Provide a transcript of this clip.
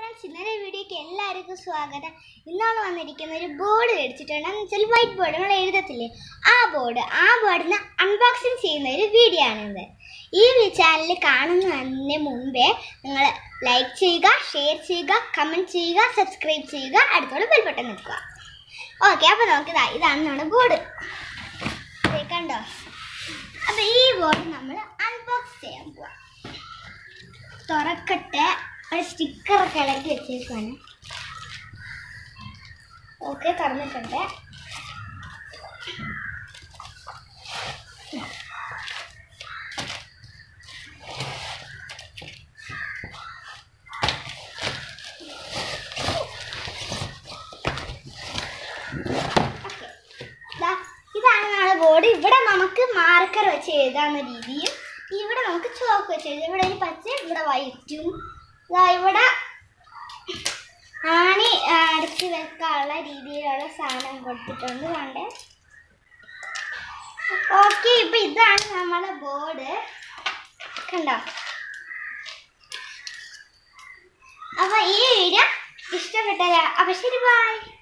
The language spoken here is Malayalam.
ഫ്രണ്ട്സ് ഇന്നലെ വീഡിയോക്ക് എല്ലാവർക്കും സ്വാഗതം ഇന്നാണ് വന്നിരിക്കുന്ന ഒരു ബോർഡ് മേടിച്ചിട്ടുണ്ട് എന്ന് വെച്ചാൽ വൈറ്റ് ബോർഡ് നമ്മൾ എഴുതത്തില്ലേ ആ ബോർഡ് ആ ബോർഡിന് അൺബോക്സിങ് ചെയ്യുന്ന ഒരു വീഡിയോ ആണിത് ഈ ചാനൽ കാണുന്നതിന് മുമ്പേ നിങ്ങൾ ലൈക്ക് ചെയ്യുക ഷെയർ ചെയ്യുക കമൻറ്റ് ചെയ്യുക സബ്സ്ക്രൈബ് ചെയ്യുക അടുത്തോടെ ബെൽ ബട്ടൺ നിൽക്കുക ഓക്കെ അപ്പോൾ നമുക്ക് ഇതാ ഇതാണ് നമ്മുടെ ബോർഡ് കണ്ടോ അപ്പോൾ ഈ ബോർഡ് നമ്മൾ അൺബോക്സ് ചെയ്യാൻ പോവാം തുറക്കട്ടെ ഒരു സ്റ്റിക്കറൊക്കെ ഇളക്കി വെച്ചേക്കാണ് ഓക്കെ തുറന്നിട്ടുണ്ട് Okay. ദാ, ഇതാണ് നമ്മുടെ ബോർഡ് ഇവിടെ നമുക്ക് മാർക്കർ വെച്ച് എഴുതാവുന്ന രീതിയും ഇവിടെ നമുക്ക് ചോക്ക് വെച്ച് എഴുതാം ഇവിടെ ഒരു പച്ച ഇവിടെ വൈറ്റും ദാ ഇവിടെ ആണി ആ, അടച്ച് വെക്കാനുള്ള രീതിയിലുള്ള സാധനം കൊടുത്തിട്ടുണ്ട് കണ്ടേ ഓക്കെ ഇപ്പൊ ഇതാണ് നമ്മുടെ ബോർഡ് കണ്ടോ അപ്പൊ ഈ വീഡിയോ ഇഷ്ടപ്പെട്ട അപ്പൊ ശരി ബൈ